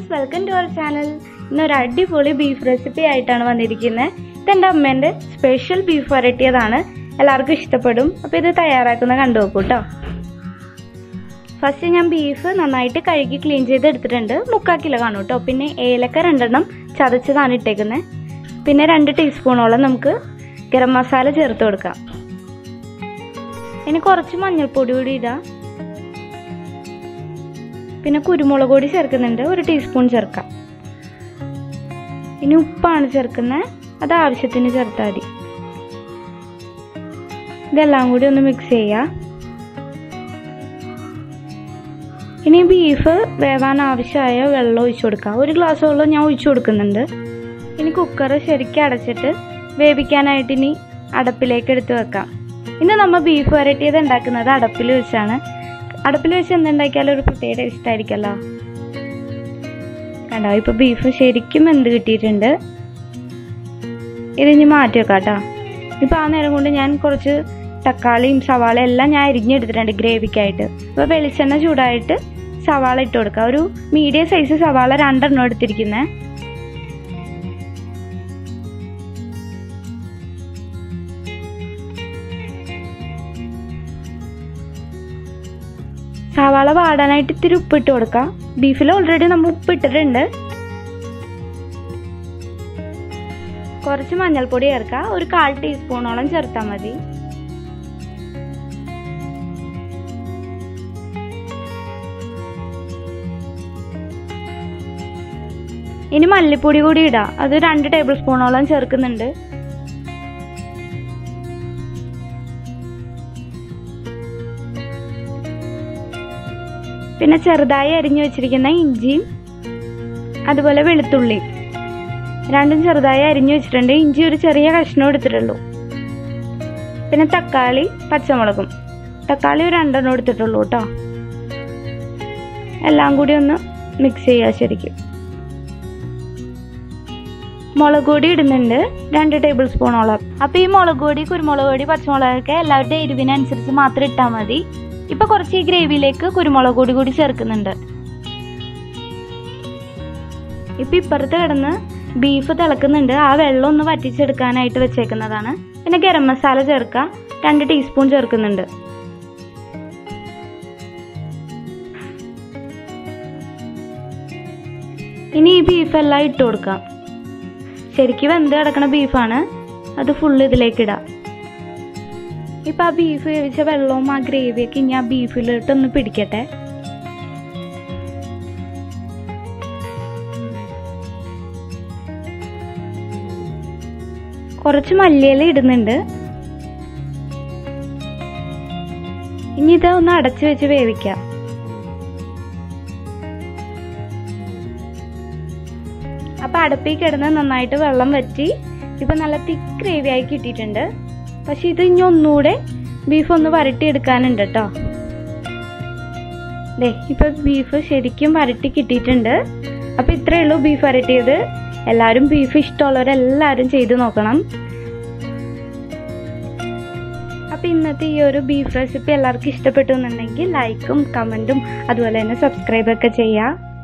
friends welcome to our channel ഇന്നൊരു അടിപൊളി beef recipe ആയിട്ടാണ് വന്നിരിക്കുന്നത് ഇതെൻ്റെ അമ്മേൻ്റെ സ്പെഷ്യൽ ബീഫ് വരട്ടിയതാണ് എല്ലാവർക്കും ഇഷ്ടപ്പെടും അപ്പോൾ ഇത് തയ്യാറാക്കുന്ന കണ്ടു നോക്കൂ കേട്ടോ ഫസ്റ്റ് ഞാൻ ബീഫ് നന്നായിട്ട് കഴുകി ക്ലീൻ ചെയ്ത് എടുത്തിട്ടുണ്ട് മുക്കാൽ കിലോ കാണും കേട്ടോ പിന്നെ ഏലക്ക രണ്ടെണ്ണം ചതച്ചതാണ് ഇട്ടേക്കുന്നത് പിന്നെ രണ്ട് ടീസ്പൂണോളം നമുക്ക് ഗരം മസാല ചേർത്ത് കൊടുക്കാം ഇനി കുറച്ച് മഞ്ഞൾപ്പൊടി കൂടി ഇടാം പിന്നെ കുരുമുളക് പൊടി ചേർക്കുന്നുണ്ട് ഒരു ടീസ്പൂൺ ചേർക്കാം ഇനി ഉപ്പാണ് ചേർക്കുന്നത് അത് ആവശ്യത്തിന് ചേർത്താൽ മതി ഇതെല്ലാം കൂടി ഒന്ന് മിക്സ് ചെയ്യാം ഇനി ബീഫ് വേവാൻ ആവശ്യമായ വെള്ളം ഒഴിച്ചു കൊടുക്കാം ഒരു ഗ്ലാസ് വെള്ളം ഞാൻ ഒഴിച്ചു കൊടുക്കുന്നുണ്ട് ഇനി കുക്കർ ശരിക്കും അടച്ചിട്ട് വേവിക്കാനായിട്ട് ഇനി അടപ്പിലേക്ക് എടുത്ത് വെക്കാം ഇന്ന് നമ്മൾ ബീഫ് വരട്ടിയത് ഉണ്ടാക്കുന്നത് അടപ്പിൽ വെച്ചാണ് അടപ്പിൽ വെച്ച് എന്തുണ്ടാക്കിയാലും ഒരു പ്രത്യേക ടേസ്റ്റ് ആയിരിക്കല്ലോ കണ്ടോ ഇപ്പൊ ബീഫ് ശരിക്കും എന്ത് കിട്ടിയിട്ടുണ്ട് ഇതിനി മാറ്റി വെക്കാം കേട്ടോ ഇപ്പൊ ആ നേരം കൊണ്ട് ഞാൻ കുറച്ച് തക്കാളിയും സവാള എല്ലാം ഞാൻ അരിഞ്ഞെടുത്തിട്ടുണ്ട് ഗ്രേവിക്കായിട്ട് അപ്പോൾ വെളിച്ചെണ്ണ ചൂടായിട്ട് സവാള ഇട്ട് കൊടുക്കുക ഒരു മീഡിയം സൈസ് സവാള രണ്ടെണ്ണം എടുത്തിരിക്കുന്നത് സവാള വാടാനായിട്ട് ഇത്തിരി ഉപ്പിട്ട് കൊടുക്കാം ബീഫിൽ ഓൾറെഡി നമ്മൾ ഉപ്പിട്ടിട്ടുണ്ട് കുറച്ച് മഞ്ഞൾപ്പൊടി ചേർക്കാം ഒരു കാൽ ടീസ്പൂണോളം ചേർത്താൽ മതി ഇനി മല്ലിപ്പൊടി കൂടി ഇടാം അത് രണ്ട് ടേബിൾ സ്പൂണോളം ചേർക്കുന്നുണ്ട് പിന്നെ ചെറുതായി അരിഞ്ഞു വെച്ചിരിക്കുന്ന ഇഞ്ചിയും അതുപോലെ വെളുത്തുള്ളി രണ്ടും ചെറുതായി അരിഞ്ഞു വെച്ചിട്ടുണ്ട് ഇഞ്ചി ഒരു ചെറിയ കഷ്ണം എടുത്തിട്ടുള്ളൂ പിന്നെ തക്കാളി പച്ചമുളകും തക്കാളി ഒരു രണ്ടെണ്ണം എടുത്തിട്ടുള്ളൂ കേട്ടോ എല്ലാം കൂടി ഒന്ന് മിക്സ് ചെയ്യുക ശരിക്കും മുളക് പൊടി ഇടുന്നുണ്ട് രണ്ട് ടേബിൾ സ്പൂണോളം അപ്പോൾ ഈ മുളക് പൊടി കുരുമുളക് പൊടി പച്ചമുളകൊക്കെ എല്ലാവരുടെ എരിവിനനുസരിച്ച് മാത്രം ഇട്ടാൽ മതി ഇപ്പൊ കുറച്ച് ഈ ഗ്രേവിയിലേക്ക് കുരുമുളക് പൊടി കൂടി ചേർക്കുന്നുണ്ട് ഇപ്പൊ ഇപ്പുറത്ത് കിടന്ന് ബീഫ് തിളക്കുന്നുണ്ട് ആ വെള്ളം ഒന്ന് വറ്റിച്ചെടുക്കാനായിട്ട് വെച്ചേക്കുന്നതാണ് പിന്നെ ഗരം മസാല ചേർക്കാം രണ്ട് ടീസ്പൂൺ ചേർക്കുന്നുണ്ട് ഇനി ഈ ബീഫ് എല്ലാം ഇട്ട് കൊടുക്കാം ശരിക്കും വെന്ത് കിടക്കണ ബീഫാണ് അത് ഫുള്ള് ഇതിലേക്ക് ഇടാം ഇപ്പൊ ആ ബീഫ് വേവിച്ച വെള്ളവും ആ ഗ്രേവിയൊക്കെ ഇനി ആ ബീഫിലോട്ടൊന്ന് പിടിക്കട്ടെ കുറച്ച് മല്ലിയില ഇടുന്നുണ്ട് ഇനി ഇത് ഒന്ന് അടച്ചു വെച്ച് വേവിക്കാം അപ്പൊ അടുപ്പിൽ കിടന്ന് നന്നായിട്ട് വെള്ളം വറ്റി ഇപ്പൊ നല്ല തിക്ക് ഗ്രേവി ആയി കിട്ടിയിട്ടുണ്ട് പക്ഷെ ഇത് ഇനി ഒന്നുകൂടെ ബീഫ് ഒന്ന് വരട്ടി എടുക്കാനുണ്ട് കേട്ടോ ദേ ഇപ്പൊ ബീഫ് ശരിക്കും വരട്ടി കിട്ടിയിട്ടുണ്ട് അപ്പൊ ഇത്രയേ ഉള്ളൂ ബീഫ് വരട്ടിയത് എല്ലാവരും ബീഫ് ഇഷ്ടമുള്ളവരെല്ലാവരും ചെയ്ത് നോക്കണം അപ്പൊ ഇന്നത്തെ ഈ ഒരു ബീഫ് റെസിപ്പി എല്ലാവർക്കും ഇഷ്ടപ്പെട്ടു എന്നുണ്ടെങ്കിൽ ലൈക്കും കമന്റും അതുപോലെ തന്നെ സബ്സ്ക്രൈബ് ഒക്കെ ചെയ്യുക